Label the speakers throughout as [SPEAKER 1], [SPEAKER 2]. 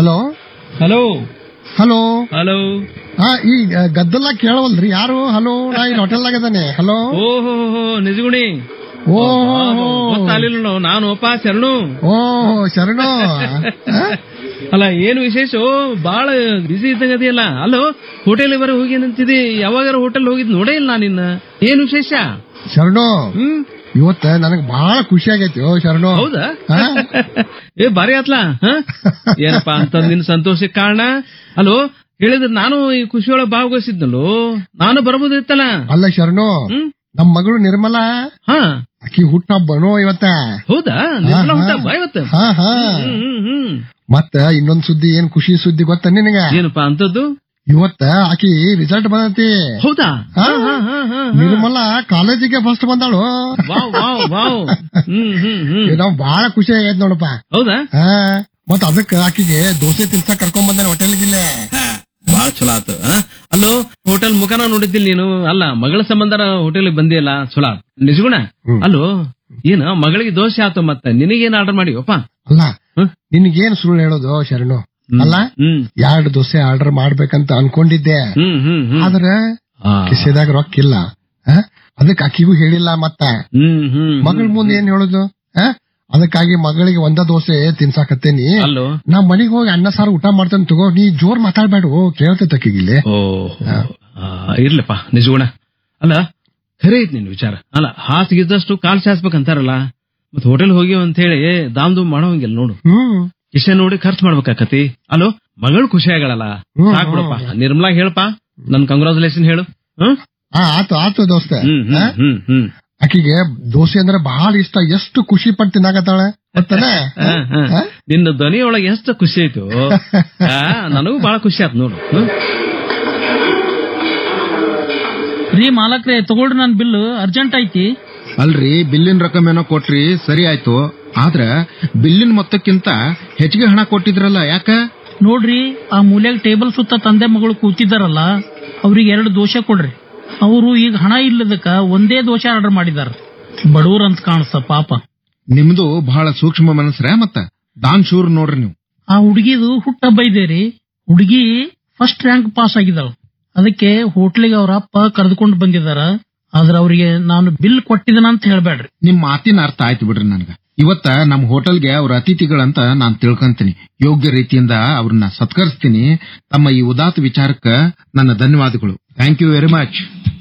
[SPEAKER 1] Hello
[SPEAKER 2] hello
[SPEAKER 1] hello
[SPEAKER 2] hello
[SPEAKER 1] ಹಾ ಈ ಆ, ಗದ್ದಲ ಕೇಳವಲ್ರಿ ಯಾರು ಹಲೋ ನಾ ಇಲ್ಲಿ ಹೋಟೆಲ್ನಾಗ ಇದ್ದಾನೆ ಹಲೋ
[SPEAKER 2] ಓಹೋ ನಿಜಗುಣಿ
[SPEAKER 1] ಓ
[SPEAKER 2] ಗೊತ್ತಾಗಲಿಲ್ಲ ನಾನು ಅಪ್ಪ ಶರಣು
[SPEAKER 1] ಓ ಶರಣು ಆ?
[SPEAKER 2] ಅಲ್ಲ ಏನು ವಿಶೇಷ ಬಾಳ ಬಿಸಿ ಇದ್ದಂಗ ಅದೆಯಲ್ಲ ಅಲ್ಲೋ ಹೋಟೆಲ್ ಬರ ಹೋಗಿ ನಿಂತಿದಿ ಯಾವಾಗಾರ ಹೋಟೆಲ್ ಹೋಗಿದ್ ನೋಡೇ ಇಲ್ಲ ನಾನು ನಿನ್ನ ಏನ್ ವಿಶೇಷ
[SPEAKER 1] ಶರಣು
[SPEAKER 2] ಹ್ಮ್
[SPEAKER 1] ಇವತ್ತ ನನಗ್ ಬಹಳ ಖುಷಿ ಆಗೈತಿ ಓ ಶರಣು
[SPEAKER 2] ಹೌದಾ
[SPEAKER 1] ಹಾ?
[SPEAKER 2] ಏ ಬಾರಿ ಆತ್ಲಾ ಹ? ಏನಪ್ಪಾ ಅಂತ ನಿನ್ ಸಂತೋಷಕ್ಕೆ ಕಾರಣ ಅಲೋ ಹೇಳಿದ್ರೆ ನಾನು ಈ ಖುಷಿಯೊಳಗೆ ಭಾಗವಹಿಸಿದ್ನಲ್ಲೋ ನಾನು ಬರ್ಬೋದಿತ್ತಲ್ಲ
[SPEAKER 1] ಅಲ್ಲ ಶರಣು
[SPEAKER 2] ಹ್ಮ್
[SPEAKER 1] ನಮ್ ಮಗಳು ನಿರ್ಮಲಾ
[SPEAKER 2] ಹಾ
[SPEAKER 1] ಆಕಿ ಹುಟ್ಟ ಹಬ್ಬನೋ ಇವತ್ತ
[SPEAKER 2] ಹೌದಾ ನಿರ್ಮಲ
[SPEAKER 1] ಹಾ,
[SPEAKER 2] ಹುಟ್ಟ
[SPEAKER 1] ಹಾ.
[SPEAKER 2] ಬಾ ಇವತ್ತು
[SPEAKER 1] ಹಾ ಹಾ
[SPEAKER 2] ಹ್ಮ್ ಹ್ಮ್ ಹ್ಮ್
[SPEAKER 1] ಮತ್ತ ಇನ್ನೊಂದ್ ಸುದ್ದಿ ಏನ್ ಖುಷಿ ಸುದ್ದಿ ಗೊತ್ತ ನಿನಗ
[SPEAKER 2] ಏನಪ್ಪಾ ಅಂತದ್ದು
[SPEAKER 1] ಇವತ್ತ ಆಕಿ ರಿಸಲ್ಟ್ ಬಂದತಿ
[SPEAKER 2] ಹೌದಾ
[SPEAKER 1] ಹಾ.
[SPEAKER 2] ಹಾ, ಹಾ, ಹಾ, ಹಾ, ಹಾ.
[SPEAKER 1] ನಿರ್ಮಲಾ ಕಾಲೇಜಿಗೆ ಫಸ್ಟ್ ಬಂದಾಳು
[SPEAKER 2] ವಾವ್ ವಾವ್ ವಾವ್ ಹ್ಮ್ ಹ್ಮ್ ಹ್ಮ್
[SPEAKER 1] ನಾವ್ ಬಹಳ ಖುಷಿ ಆಗೈತ್ ನೋಡಪ್ಪ
[SPEAKER 2] ಹೌದಾ
[SPEAKER 1] ಹಾ ಮತ್ತ ಅದಕ್ಕ ಆಕಿಗೆ ದೋಸೆ ತಿನ್ಸಕ್ ಕರ್ಕೊಂಡ್ ಬಂದಾನೆ ಹೋಟೆಲ್ಗಿಲ್ಲೇ
[SPEAKER 2] ಬಾಳ ಚಲೋ ಆತು ಆ? ಅಲ್ಲೋ ಹೋಟೆಲ್ ಮುಖಾನ ನೋಡಿದ್ದಿಲ್ಲ ನೀನು ಅಲ್ಲ ಮಗಳ ಸಂಬಂಧ ಹೋಟೆಲ್ ಬಂದಿಯಲ್ಲ ಚಲೋ ಆತು ನಿಜಗುಣ
[SPEAKER 1] ಹ್ಮ್.
[SPEAKER 2] ಅಲ್ಲೋ ಏನ ಮಗಳಿಗೆ ದೋಸೆ ಆತು ಮತ್ತೆ ನಿನಗೇನ್ ಆರ್ಡರ್ ಮಾಡಿವಪ್ಪ
[SPEAKER 1] ಅಲ್ಲ
[SPEAKER 2] ಹ್ಮ್?
[SPEAKER 1] ನಿನಗೇನ್ ಸುಳ್ಳು ಹೇಳೋದು ಶರಣು
[SPEAKER 2] ಹ್ಮ್.
[SPEAKER 1] ಅಲ್ಲ
[SPEAKER 2] ಹ್ಮ್
[SPEAKER 1] ಎರಡು ದೋಸೆ ಆರ್ಡರ್ ಮಾಡ್ಬೇಕಂತ ಅನ್ಕೊಂಡಿದ್ದೆ
[SPEAKER 2] ಹ್ಮ್ ಹ್ಮ್ ಹ್ಮ್
[SPEAKER 1] ಆದ್ರ
[SPEAKER 2] ಆ.
[SPEAKER 1] ಕಿಸೆದಾಗ ರೊಕ್ಕ ಇಲ್ಲ ಆ? ಅದಕ್ ಆಕಿಗೂ ಹೇಳಿಲ್ಲ ಮತ್ತ
[SPEAKER 2] ಹ್ಮ್ ಹ್ಮ್
[SPEAKER 1] ಮಗಳ ಮುಂದೆ ಏನ್ ಹೇಳುದು ಆ? ಅದಕ್ಕಾಗಿ ಮಗಳಿಗೆ ಒಂದ ದೋಸೆ ತಿನ್ಸಾಕತ್ತೇನಿ
[SPEAKER 2] ಅಲ್ಲೋ
[SPEAKER 1] ನಾ ಮನಿಗ್ ಹೋಗಿ ಅನ್ನ ಸಾರು ಊಟ ಮಾಡ್ತೇನೆ ತಗೋ ನೀ ಜೋರ್ ಮಾತಾಡ್ಬೇಡ ಕೇಳ್ತೈತೆ ಆಕಿಗಿಲ್ಲಿ
[SPEAKER 2] ಓ ಇರ್ಲಪ್ಪ ನಿಜಗುಣ ಅಲ್ಲ ಖರೆ ಐತ್ ನಿನ್ ವಿಚಾರ ಅಲ್ಲ ಹಾಸಿಗಿದ್ದಷ್ಟು ಕಾಲ್ ಚಾಚ್ಬೇಕಂತಾರಲ್ಲ ಮತ್ ಹೋಟೆಲ್ ಹೋಗಿ ಅಂತ ಹೇಳಿ ದಾಮ್ ದುಮ್ ಮಾಡೋಂಗಿಲ್ಲ ನೋಡು
[SPEAKER 1] ಹ್ಮ್
[SPEAKER 2] ಕಿಶೆ ನೋಡಿ ಖರ್ಚು ಮಾಡ್ಬೇಕಾಕತಿ ಅಲೋ ಮಗಳು ಖುಷಿ ಆಗಲ್ಲ
[SPEAKER 1] ಹ್ಮ್,
[SPEAKER 2] ಸಾಕ್ ಬಿಡಪ್ಪ
[SPEAKER 1] ಹ್ಮ್.
[SPEAKER 2] ನಿರ್ಮಲಾ ಹೇಳಪ್ಪ ನನ್ ಕಂಗ್ರಾಚುಲೇಷನ್ ಹೇಳು ಹ್ಮ್
[SPEAKER 1] ಆ, ಆತು ಆತು ದೋಸ್ತ
[SPEAKER 2] ಹ್ಮ್
[SPEAKER 1] ಆ?
[SPEAKER 2] ಹ್ಮ್ ಹ್ಮ್ ಹ್ಮ್
[SPEAKER 1] ಆಕಿಗೆ ದೋಸೆ ಅಂದ್ರೆ ಬಹಳ ಇಷ್ಟ ಎಷ್ಟು ಖುಷಿ ಪಟ್ಟು ತಿನ್ನಾಕತ್ತಾಳ ಗೊತ್ತೇನ?
[SPEAKER 2] ಆ, ಆ.
[SPEAKER 1] ಆ?
[SPEAKER 2] ನಿನ್ನ ಧ್ವನಿಯೊಳಗೆ ಎಷ್ಟು ಖುಷಿ ಆಯ್ತು ಆ, ನನಗೂ ಬಹಳ ಖುಷಿ ಆಯ್ತು ನೋಡು ಹ್ಮ್?
[SPEAKER 3] ರೀ ಮಾಲಕ್ರೆ ತಗೊಳ್ರಿ ನನ್ ಬಿಲ್ ಅರ್ಜೆಂಟ್ ಐತಿ
[SPEAKER 4] ಅಲ್ರಿ ಬಿಲ್ಲಿನ ರಕಮ್ ಏನೋ ಕೊಟ್ರಿ ಸರಿ ಆಯ್ತು ಆದ್ರ ಬಿಲ್ಲಿನ ಮೊತ್ತಕ್ಕಿಂತ ಹೆಚ್ಚಿಗೆ ಹಣ ಕೊಟ್ಟಿದ್ರಲ್ಲ ಯಾಕ
[SPEAKER 3] ನೋಡ್ರಿ ಆ ಮೂಲ್ಯಾಗ ಟೇಬಲ್ ಸುತ್ತ ತಂದೆ ಮಗಳು ಕೂತಿದಾರಲ್ಲ ಅವ್ರಿಗೆ ಎರಡು ದೋಸೆ ಕೊಡ್ರಿ ಅವರು ಈಗ ಹಣ ಇಲ್ಲದಕ್ಕ ಒಂದೇ ದೋಸೆ ಆರ್ಡರ್ ಮಾಡಿದಾರ ಬಡವ್ರ ಅಂತ ಕಾಣಿಸ್ತ ಪಾಪ
[SPEAKER 4] ನಿಮ್ದು ಬಹಳ ಸೂಕ್ಷ್ಮ ಮನಸ್ರ ಮತ್ತ ದಾನ್ ಶೂರ್ ನೋಡ್ರಿ ನೀವು
[SPEAKER 3] ಆ ಹುಡುಗಿದು ಹುಟ್ಟಹಬ್ಬ ಇದೆ ರೀ ಹುಡುಗಿ ಫಸ್ಟ್ ರ್ಯಾಂಕ್ ಪಾಸ್ ಆಗಿದ್ದಾಳ ಅದಕ್ಕೆ ಹೋಟ್ಲಿಗೆ ಅವ್ರ ಅಪ್ಪ ಕರೆದುಕೊಂಡು ಬಂದಿದಾರ ಆದ್ರ ಅವ್ರಿಗೆ ನಾನು ಬಿಲ್ ಕೊಟ್ಟಿದ್ದನ ಅಂತ ಹೇಳ್ಬೇಡ್ರಿ
[SPEAKER 4] ನಿಮ್ ಮಾತಿನ ಅರ್ಥ ಆಯ್ತು ಬಿಡ್ರಿ ನನ್ಗ ಇವತ್ತ ನಮ್ ಹೋಟೆಲ್ಗೆ ಅವ್ರ ಅತಿಥಿಗಳಂತ ನಾನ್ ತಿಳ್ಕೊಂತೀನಿ ಯೋಗ್ಯ ರೀತಿಯಿಂದ ಅವ್ರನ್ನ ಸತ್ಕರಿಸ್ತೀನಿ ತಮ್ಮ ಈ ಉದಾತ್ತ ವಿಚಾರಕ್ಕ ನನ್ನ ಧನ್ಯವಾದಗಳು ಥ್ಯಾಂಕ್ ಯು ವೆರಿ ಮಚ್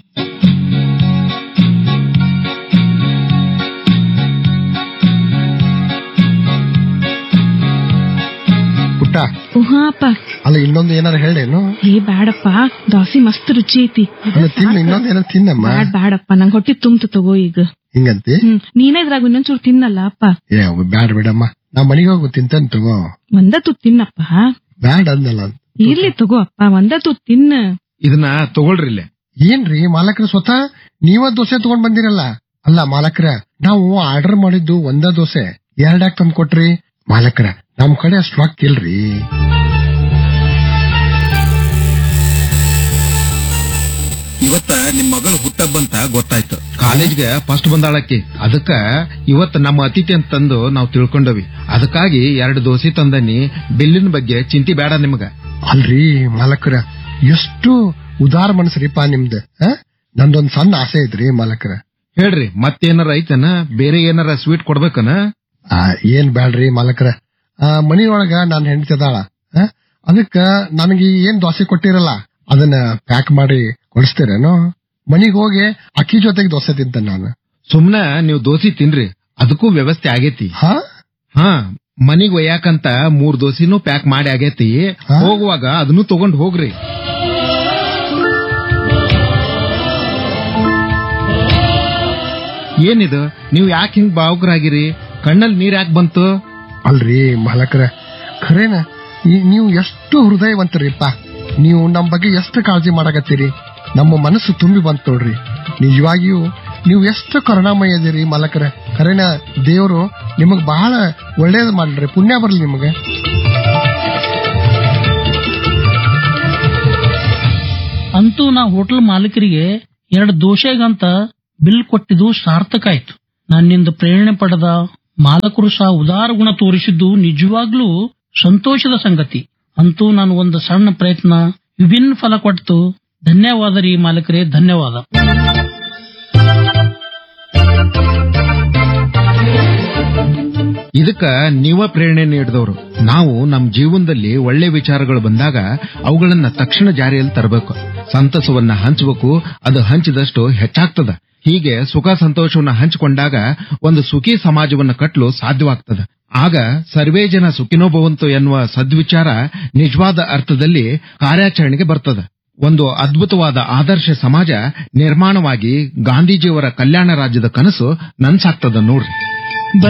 [SPEAKER 1] ಪುಟ್ಟ
[SPEAKER 5] ಹಾ ಅಪ್ಪ
[SPEAKER 1] ಅಲ್ಲ ಇನ್ನೊಂದು ಏನಾರ ಹೇಳೇನು
[SPEAKER 5] ಏ ಬ್ಯಾಡಪ್ಪ ದೋಸೆ ಮಸ್ತ್ ರುಚಿ ಐತಿ
[SPEAKER 1] ಅಲ್ಲ ತಿನ್ನ ಇನ್ನೊಂದ್ ಏನಾರ ತಿನ್ನಮ್ಮ
[SPEAKER 5] ಬ್ಯಾಡ್ ಬ್ಯಾಡಪ್ಪ ನಂಗ್ ಹೊಟ್ಟಿ ತುಂಬ್ತು ತಗೋ ಈಗ
[SPEAKER 1] ಹಿಂಗಂತಿ
[SPEAKER 5] ಹ್ಮ್ ನೀನೇ ಇದ್ರಾಗ ಇನ್ನೊಂಚೂರು ತಿನ್ನಲ್ಲ ಅಪ್ಪ
[SPEAKER 1] ಏ ಅವ್ ಬ್ಯಾಡ್ ಬಿಡಮ್ಮ ನಾ ಮನಿಗ್ ಹೋಗು ತಿಂತೇನೆ ತಗೋ
[SPEAKER 5] ಒಂದ ತುತ್ ತಿನ್ನಪ್ಪ
[SPEAKER 1] ಬ್ಯಾಡ್ ಅಂದಲ್ಲ
[SPEAKER 5] ಇರ್ಲಿ ತಗೋ ಅಪ್ಪ ಒಂದ ತುತ್ ತಿನ್ನ
[SPEAKER 4] ಇದನ್ನ ತಗೊಳ್ರಿ ಇಲ್ಲೇ
[SPEAKER 1] ಏನ್ರಿ ಮಾಲಕ್ರ ಸ್ವತಃ ನೀವ ದೋಸೆ ತಗೊಂಡ್ ಬಂದಿರಲ್ಲ ಅಲ್ಲ ಮಾಲಕ್ರ ನಾವು ಆರ್ಡರ್ ಮಾಡಿದ್ದು ಒಂದ ದೋಸೆ ಎರಡಾಕ್ ತಂದ್ ಕೊಟ್ರಿ ಮಾಲಕ್ರ ನಮ್ ಕಡೆ ಅಷ್ಟ್ ರೊಕ್ಕ ಇಲ್ರಿ
[SPEAKER 4] ಇವತ್ತ ನಿಮ್ ಮಗಳು ಹುಟ್ಟಬ್ಬಂತ ಗೊತ್ತಾಯ್ತು ಕಾಲೇಜ್ಗೆ ಫಸ್ಟ್ ಬಂದಾಳಕ್ಕಿ ಅದಕ್ಕ ಇವತ್ತ ನಮ್ಮ ಅತಿಥಿ ಅಂತಂದು ನಾವು ತಿಳ್ಕೊಂಡವಿ ಅದಕ್ಕಾಗಿ ಎರಡು ದೋಸೆ ತಂದನಿ ಬಿಲ್ಲಿನ ಬಗ್ಗೆ ಚಿಂತಿ ಬೇಡ ನಿಮಗ
[SPEAKER 1] ಅಲ್ರಿ ಮಾಲಕ್ರ ಎಷ್ಟು ಉದಾರ ಮನಸ್ರಿಪ್ಪ ನಿಮ್ದು ಆ? ನಂದೊಂದ್ ಸಣ್ಣ ಆಸೆ ಐತ್ರಿ ಮಾಲಕ್ರ
[SPEAKER 4] ಹೇಳ್ರಿ ಮತ್ತೇನಾರ ಐತನ ಬೇರೆ ಏನಾರ ಸ್ವೀಟ್ ಕೊಡ್ಬೇಕನ
[SPEAKER 1] ಆ, ಏನ್ ಬ್ಯಾಡ್ರಿ ಮಾಲಕ್ರ ಆ, ಮನಿಯೊಳಗ ನಾನ್ ಹೆಂಡತಿ ಅದಾಳ ಆ? ಅದಕ್ಕ ನನಗೆ ಏನ್ ದೋಸೆ ಕೊಟ್ಟಿರಲ್ಲ ಅದನ್ನ ಪ್ಯಾಕ್ ಮಾಡಿ ಕೊಡಿಸ್ತೀರೇನೋ ಮನಿಗ್ ಹೋಗಿ ಅಕ್ಕಿ ಜೊತೆಗೆ ದೋಸೆ ತಿಂತೇನೆ ನಾನು
[SPEAKER 4] ಸುಮ್ನ ನೀವು ದೋಸೆ ತಿನ್ರಿ ಅದಕ್ಕೂ ವ್ಯವಸ್ಥೆ ಆಗೇತಿ
[SPEAKER 1] ಹಾ
[SPEAKER 4] ಹಾ ಮನಿಗ್ ಒಯ್ಯಾಕಂತ ಮೂರ್ ದೋಸೆನೂ ಪ್ಯಾಕ್ ಮಾಡಿ ಆಗೇತಿ
[SPEAKER 1] ಹಾ?
[SPEAKER 4] ಹೋಗುವಾಗ ಅದನ್ನು ತಗೊಂಡ್ ಹೋಗ್ರಿ ಏನಿದು ನೀವು ಯಾಕೆ ಹಿಂಗ್ ಭಾವುಕರಾಗಿರಿ ಕಣ್ಣಲ್ಲಿ ನೀರ್ ಯಾಕೆ ಬಂತು
[SPEAKER 1] ಅಲ್ರಿ ಮಾಲಕ್ರ ಖರೇನ ಈ- ನೀವು ಎಷ್ಟು ಹೃದಯವಂತರಿಪ್ಪ ನೀವು ನಮ್ ಬಗ್ಗೆ ಎಷ್ಟು ಕಾಳಜಿ ಮಾಡಕತ್ತೀರಿ ನಮ್ಮ ಮನಸ್ಸು ತುಂಬಿ ಬಂತ್ ನೋಡ್ರಿ ನಿಜವಾಗಿಯೂ ನೀವು ಎಷ್ಟು ಕರುಣಾಮಯ ಇದೀರಿ ಮಾಲಕರ ಖರೇನ ದೇವರು ನಿಮಗ್ ಬಹಳ ಒಳ್ಳೇದ್ ಮಾಡ್ರಿ ಪುಣ್ಯ ಬರ್ಲಿ ನಿಮಗೆ
[SPEAKER 3] ಅಂತೂ ನಾ ಹೋಟೆಲ್ ಮಾಲೀಕರಿಗೆ ಎರಡು ದೋಸೆಗಂತ ಬಿಲ್ ಕೊಟ್ಟಿದ್ದು ಸಾರ್ಥಕ ಆಯ್ತು ನನ್ನಿಂದ ಪ್ರೇರಣೆ ಪಡೆದ ಮಾಲಕರು ಸಹ ಉದಾರ ಗುಣ ತೋರಿಸಿದ್ದು ನಿಜವಾಗ್ಲೂ ಸಂತೋಷದ ಸಂಗತಿ ಅಂತೂ ನಾನು ಒಂದು ಸಣ್ಣ ಪ್ರಯತ್ನ ವಿಭಿನ್ನ ಫಲ ಕೊಟ್ಟು ಧನ್ಯವಾದ ರೀ ಮಾಲಕರೇ ಧನ್ಯವಾದ
[SPEAKER 4] ಇದಕ್ಕ ನೀವ ಪ್ರೇರಣೆ ನೀಡಿದವರು ನಾವು ನಮ್ ಜೀವನದಲ್ಲಿ ಒಳ್ಳೆ ವಿಚಾರಗಳು ಬಂದಾಗ ಅವುಗಳನ್ನ ತಕ್ಷಣ ಜಾರಿಯಲ್ಲಿ ತರಬೇಕು ಸಂತಸವನ್ನ ಹಂಚಬೇಕು ಅದು ಹಂಚಿದಷ್ಟು ಹೆಚ್ಚಾಗ್ತದ ಹೀಗೆ ಸುಖ ಸಂತೋಷವನ್ನ ಹಂಚಿಕೊಂಡಾಗ ಒಂದು ಸುಖಿ ಸಮಾಜವನ್ನ ಕಟ್ಟಲು ಸಾಧ್ಯವಾಗ್ತದ ಆಗ ಸರ್ವೇ ಜನ ಸುಖಿನೋ ಭವಂತು ಎನ್ನುವ ಸದ್ವಿಚಾರ ನಿಜವಾದ ಅರ್ಥದಲ್ಲಿ ಕಾರ್ಯಾಚರಣೆಗೆ ಬರ್ತದ ಒಂದು ಅದ್ಭುತವಾದ ಆದರ್ಶ ಸಮಾಜ ನಿರ್ಮಾಣವಾಗಿ ಗಾಂಧೀಜಿಯವರ ಕಲ್ಯಾಣ ರಾಜ್ಯದ ಕನಸು ನನ್ಸಾಗ್ತದ ನೋಡ್ರಿ